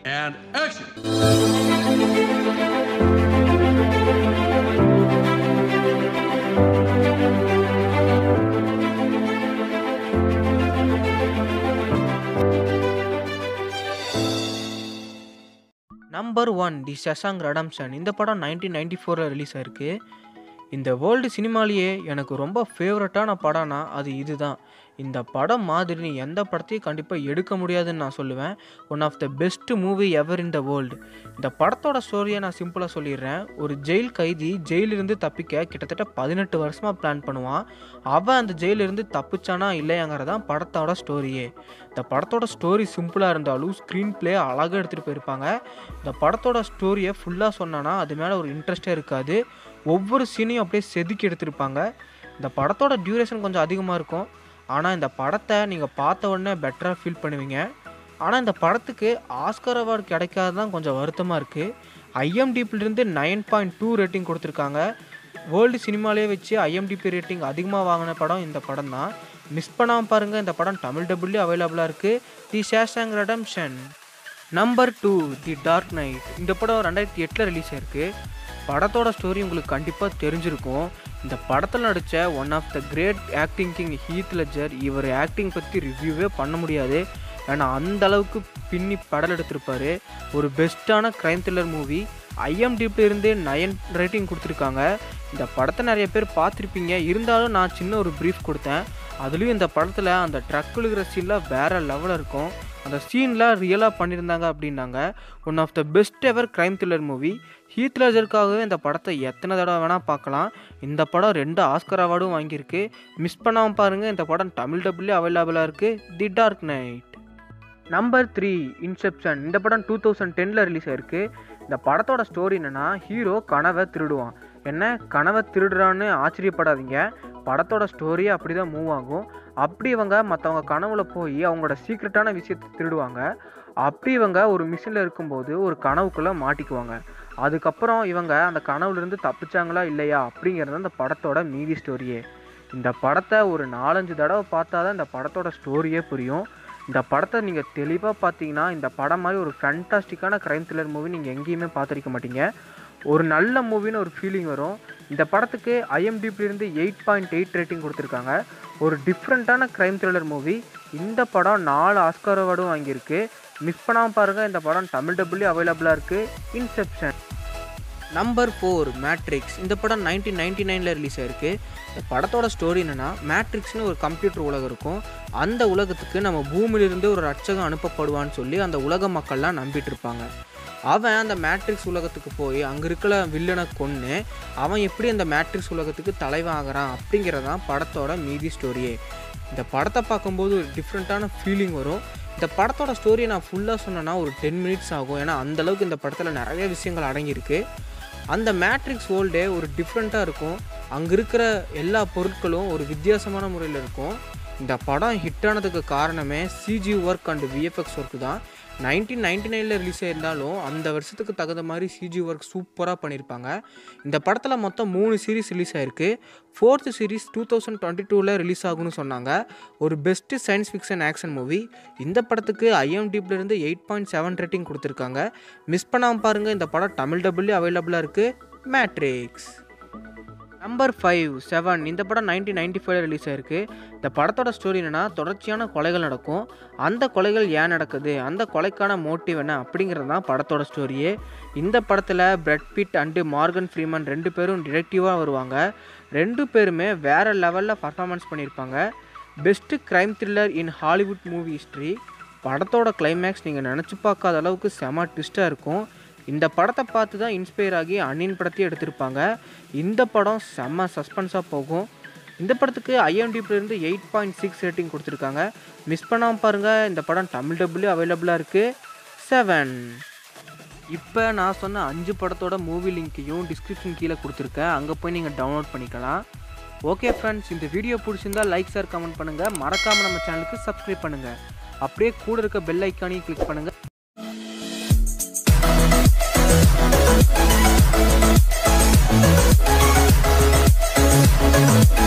And action! Number one the Shawshank Redemption இந்த படம் nineteen ninety ஃபோரில் ரிலீஸ் ஆயிருக்கு இந்த வேர்ல்டு சினிமாலேயே எனக்கு ரொம்ப ஃபேவரட்டான படம்னா அது இதுதான் இந்த படம் மாதிரி நீ எந்த படத்தையும் கண்டிப்பாக எடுக்க முடியாதுன்னு நான் சொல்லுவேன் one of the best movie ever in the world இந்த படத்தோட ஸ்டோரியை நான் சிம்பிளாக சொல்லிடுறேன் ஒரு ஜெயில் கைதி ஜெயிலிருந்து தப்பிக்க கிட்டத்தட்ட பதினெட்டு வருஷமாக பிளான் பண்ணுவான் அவன் அந்த ஜெயிலிருந்து தப்பிச்சானா இல்லையாங்கிறதான் படத்தோட ஸ்டோரியே இந்த படத்தோட ஸ்டோரி சிம்பிளாக இருந்தாலும் ஸ்க்ரீன் ப்ளே அழகாக எடுத்துகிட்டு போயிருப்பாங்க இந்த படத்தோட ஸ்டோரியை ஃபுல்லாக சொன்னான்னா அது மேலே ஒரு இன்ட்ரெஸ்டே இருக்காது ஒவ்வொரு சீனையும் அப்படியே செதுக்கி எடுத்திருப்பாங்க இந்த படத்தோட டியூரேஷன் கொஞ்சம் அதிகமாக இருக்கும் ஆனால் இந்த படத்தை நீங்கள் பார்த்த உடனே பெட்டராக ஃபீல் பண்ணுவீங்க ஆனால் இந்த படத்துக்கு ஆஸ்கர் அவார்டு கிடைக்காது தான் கொஞ்சம் வருத்தமாக இருக்குது ஐஎம்டிபிலிருந்து நைன் பாயிண்ட் டூ ரேட்டிங் கொடுத்துருக்காங்க வேர்ல்டு சினிமாலே வச்சு ஐஎம்டிபி ரேட்டிங் அதிகமாக வாங்கின படம் இந்த படம் தான் மிஸ் பண்ணாமல் பாருங்கள் இந்த படம் தமிழ் டபுள்யூ அவைலபிளாக இருக்குது the Shawshank Redemption number two the Dark Knight இந்த படம் ரெண்டாயிரத்தி எட்டில் ரிலீஸ் ஆயிருக்கு படத்தோட ஸ்டோரி உங்களுக்கு கண்டிப்பாக தெரிஞ்சிருக்கும் இந்த படத்தில் நடித்த one of the great acting king Heath Ledger இவர் ஆக்டிங் பற்றி ரிவ்யூவே பண்ண முடியாது ஏன்னா அந்த அளவுக்கு பின்னி படம் எடுத்திருப்பாரு ஒரு பெஸ்ட்டான க்ரைம் த்ரில்லர் மூவி ஐஎம்டிபிலிருந்து நயன் ரேட்டிங் கொடுத்துருக்காங்க இந்த படத்தை நிறைய பேர் பார்த்துருப்பீங்க இருந்தாலும் நான் சின்ன ஒரு ப்ரீஃப் கொடுத்தேன் அதுலேயும் இந்த படத்தில் அந்த ட்ரக் இழுக்கிற சீன்லாம் வேறு லெவலில் இருக்கும் அந்த சீன்லாம் ரியலாக பண்ணியிருந்தாங்க அப்படின்னாங்க one of the best ever crime thriller movie Heath லெஜருக்காகவே இந்த படத்தை எத்தனை தடவை வேணால் பார்க்கலாம் இந்த படம் ரெண்டு ஆஸ்கர் அவார்டும் வாங்கியிருக்கு மிஸ் பண்ணாமல் பாருங்கள் இந்த படம் தமிழ் டபுள்யூ அவைலபிளாக இருக்குது the Dark Knight number three Inception இந்த படம் டூ தௌசண்ட் டெனில் ரிலீஸ் ஆயிருக்கு இந்த படத்தோட ஸ்டோரி என்னென்னா ஹீரோ கனவை திருடுவான் என்ன கனவை திருடுறான்னு ஆச்சரியப்படாதீங்க படத்தோட ஸ்டோரியே அப்படி தான் மூவ் ஆகும் அப்படி இவங்க மற்றவங்க கனவுல போய் அவங்களோட சீக்ரெட்டான விஷயத்தை திருடுவாங்க அப்படி இவங்க ஒரு மிஷினில் இருக்கும்போது ஒரு கனவுக்குள்ளே மாட்டிக்குவாங்க அதுக்கப்புறம் இவங்க அந்த கனவுலேருந்து தப்பிச்சாங்களா இல்லையா அப்படிங்கிறது அந்த படத்தோட மீதி ஸ்டோரியே இந்த படத்தை ஒரு நாலஞ்சு தடவை பார்த்தா தான் இந்த படத்தோட ஸ்டோரியே புரியும் இந்த படத்தை நீங்கள் தெளிவாக பார்த்தீங்கன்னா இந்த படம் மாதிரி ஒரு ஃபேண்டாஸ்டிக்கான க்ரைம் த்ரில்லர் மூவி நீங்கள் எங்கேயுமே பார்த்துருக்க மாட்டீங்க ஒரு நல்ல மூவின்னு ஒரு ஃபீலிங் வரும் இந்த படத்துக்கு ஐஎம்டிபிலிருந்து எயிட் பாயிண்ட் எயிட் ரேட்டிங் கொடுத்துருக்காங்க ஒரு டிஃப்ரெண்ட்டான க்ரைம் த்ரில்லர் மூவி இந்த படம் நாலு ஆஸ்கார் அவார்டும் வாங்கியிருக்கு மிஸ் பண்ணாமல் பாருங்கள் இந்த படம் தமிழ் டபுள்யூ அவைலபிளாக இருக்குது இன்செப்ஷன் நம்பர் ஃபோர் மேட்ரிக்ஸ் இந்த படம் நைன்டீன் நைன்டி நைனில் ரிலீஸ் ஆயிருக்கு இந்த படத்தோட ஸ்டோரி என்னென்னா மேட்ரிக்ஸ்னு ஒரு கம்ப்யூட்டர் உலகம் இருக்கும் அந்த உலகத்துக்கு நம்ம பூமியிலிருந்து ஒரு ரட்சகம் அனுப்பப்படுவான்னு சொல்லி அந்த உலக மக்கள்லாம் நம்பிட்டு இருப்பாங்க அவன் அந்த மேட்ரிக்ஸ் உலகத்துக்கு போய் அங்கே இருக்கிற வில்லனை கொன்று அவன் எப்படி அந்த மேட்ரிக்ஸ் உலகத்துக்கு தலைவன் ஆகிறான் அப்படிங்கிறதான் படத்தோட மீதி ஸ்டோரியே இந்த படத்தை பார்க்கும்போது ஒரு டிஃப்ரெண்ட்டான ஃபீலிங் வரும் இந்த படத்தோட ஸ்டோரியை நான் ஃபுல்லாக சொன்னேன்னா ஒரு டென் மினிட்ஸ் ஆகும் ஏன்னா அந்தளவுக்கு இந்த படத்தில் நிறைய விஷயங்கள் அடங்கியிருக்கு அந்த மேட்ரிக்ஸ் வேர்ல்டே ஒரு டிஃப்ரெண்ட்டாக இருக்கும் அங்கே இருக்கிற எல்லா பொருட்களும் ஒரு வித்தியாசமான முறையில் இருக்கும் இந்த படம் ஹிட் ஆனதுக்கு காரணமே CG work and VFX work தான் நைன்டீன் நைன்டி நைனில் ரிலீஸ் ஆயிருந்தாலும் அந்த வருஷத்துக்கு தகுந்த மாதிரி சிஜி ஒர்க் சூப்பராக பண்ணியிருப்பாங்க இந்த படத்தில் மொத்தம் மூணு சீரிஸ் ரிலீஸ் ஆயிருக்கு fourth series two thousand twenty டூவில் ரிலீஸ் ஆகும்னு சொன்னாங்க ஒரு best science fiction action movie இந்த படத்துக்கு ஐஎம்டிபிலேருந்து எயிட் பாயிண்ட் செவன் ரேட்டிங் கொடுத்துருக்காங்க மிஸ் பண்ணாமல் பாருங்கள் இந்த படம் தமிழ் டபுள்யூ அவைலபிளாக இருக்குது மேட்ரிக்ஸ் நம்பர் ஃபைவ் செவன் இந்த படம் நைன்டீன் நைன்டி ஃபைவ்ல ரிலீஸ் ஆயிருக்கு இந்த படத்தோட ஸ்டோரி என்னென்னா தொடர்ச்சியான கொலைகள் நடக்கும் அந்த கொலைகள் ஏன் நடக்குது அந்த கொலைக்கான மோட்டிவ் என்ன அப்படிங்கிறது தான் படத்தோட ஸ்டோரியே இந்த படத்தில் Brad Pitt and Morgan Freeman ரெண்டு பேரும் டிரெக்டிவாக வருவாங்க ரெண்டு பேருமே வேறு லெவலில் பர்ஃபார்மன்ஸ் பண்ணியிருப்பாங்க best crime thriller in Hollywood movie history படத்தோட கிளைமேக்ஸ் நீங்கள் நினச்சி பார்க்காத அளவுக்கு செம ட்விஸ்ட்டாக இருக்கும் இந்த படத்தை பார்த்து தான் இன்ஸ்பயர் ஆகி அன்னின் படத்தையும் எடுத்திருப்பாங்க இந்த படம் செம்ம சஸ்பென்ஸாக போகும் இந்த படத்துக்கு ஐஎம்டிபிலேருந்து எயிட் பாயிண்ட் சிக்ஸ் ரேட்டிங் கொடுத்துருக்காங்க மிஸ் பண்ணாமல் பாருங்கள் இந்த படம் தமிழ் டபுள்யூ அவைலபிளாக இருக்குது செவன் இப்போ நான் சொன்ன அஞ்சு படத்தோட மூவி லிங்க்கையும் டிஸ்கிரிப்ஷன் கீழே கொடுத்துருக்கேன் அங்கே போய் நீங்கள் டவுன்லோட் பண்ணிக்கலாம் ஓகே ஃப்ரெண்ட்ஸ் இந்த வீடியோ பிடிச்சிருந்தா லைக் சார் கமெண்ட் பண்ணுங்கள் மறக்காமல் நம்ம சேனலுக்கு சப்ஸ்கிரைப் பண்ணுங்கள் அப்படியே கூட இருக்க பெல் ஐக்கானையும் கிளிக் பண்ணுங்கள் Thank you.